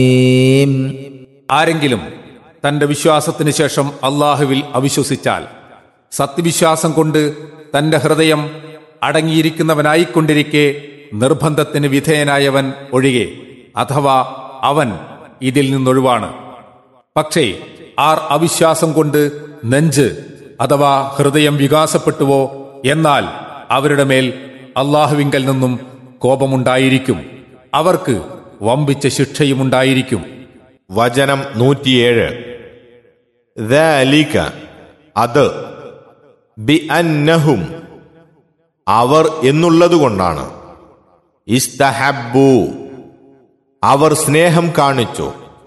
ആരെങ്കിലും തന്റെ വിശ്വാസത്തിന് ശേഷം അള്ളാഹുവിൽ അവിശ്വസിച്ചാൽ സത്യവിശ്വാസം കൊണ്ട് തന്റെ ഹൃദയം അടങ്ങിയിരിക്കുന്നവനായിക്കൊണ്ടിരിക്കെ നിർബന്ധത്തിന് വിധേയനായവൻ ഒഴികെ അഥവാ അവൻ ഇതിൽ നിന്നൊഴിവാണ് പക്ഷേ ആർ അവിശ്വാസം കൊണ്ട് നെഞ്ച് അഥവാ ഹൃദയം വികാസപ്പെട്ടുവോ എന്നാൽ അവരുടെ മേൽ അള്ളാഹുവിങ്കൽ നിന്നും കോപമുണ്ടായിരിക്കും അവർക്ക് വമ്പിച്ച ശിക്ഷയുമുണ്ടായിരിക്കും വചനം നൂറ്റിയേഴ് ذَلِكَ അത് ബി അന്നഹും അവർ എന്നുള്ളതുകൊണ്ടാണ് ഇസ്തഹബ്ബു അവർ സ്നേഹം കാണിച്ചു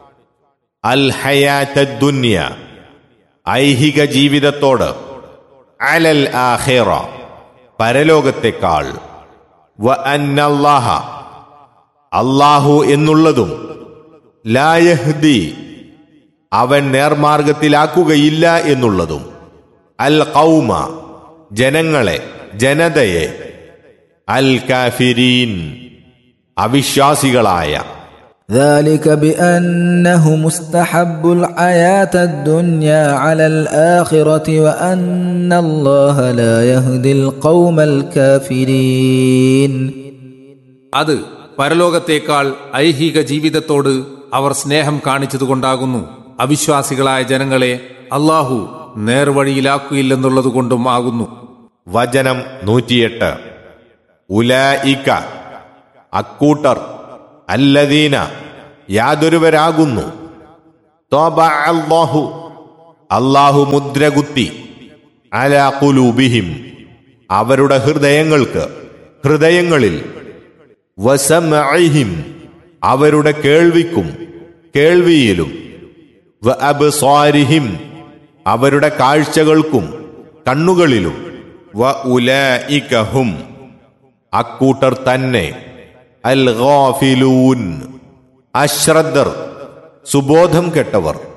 അൽ ഹയാത്തുന്യ ഐഹിക ജീവിതത്തോട് അലൽ ആഖിറ പരലോകത്തെക്കാൾ വ അന്നല്ലാഹ അല്ലാഹു എന്നുള്ളതും ലായഹ്ദി അവൻ നേർമാർഗത്തിലാക്കുകയില്ല എന്നുള്ളതും അൽ കൗമ ജനങ്ങളെ ജനതയെ അൽ കാഫിരീൻ അവിശ്വാസികളായ ذلك بأنهم استحبوا الحياة الدنيا على الآخرة وأن الله لا يهدي القوم الكافرين അത് പരലോകത്തേക്കാൾ ഐഹിക ജീവിതത്തോട് അവർ സ്നേഹം കാണിച്ചതുകൊണ്ടാകുന്നു അവിശ്വാസികളായ ജനങ്ങളെ അള്ളാഹു നേർവഴിയിലാക്കുകയില്ലെന്നുള്ളതുകൊണ്ടും ആകുന്നു വചനം നൂറ്റിയെട്ട് ഉലായിക്ക അക്കൂട്ടർ അല്ലദീന യാതൊരുവരാകുന്നു ത്വബഅ അല്ലാഹു അല്ലാഹു മുദ്രകുത്തി അലാ ഖുലൂബിഹിം അവരുടെ ഹൃദയങ്ങൾക്ക് ഹൃദയങ്ങളിൽ വസമഇഹിം അവരുടെ കേൾവിക്കും കേൾവിയിലും വ അബ്സാരിഹിം അവരുടെ കാഴ്ചകൾക്കും കണ്ണുകളിലും വ ഉലഇകഹും അക്കൂട്ടർ തന്നെ അൽ ഗാഫിലൂൻ അശ്രദ്ധർ സുബോധം കെട്ടവർ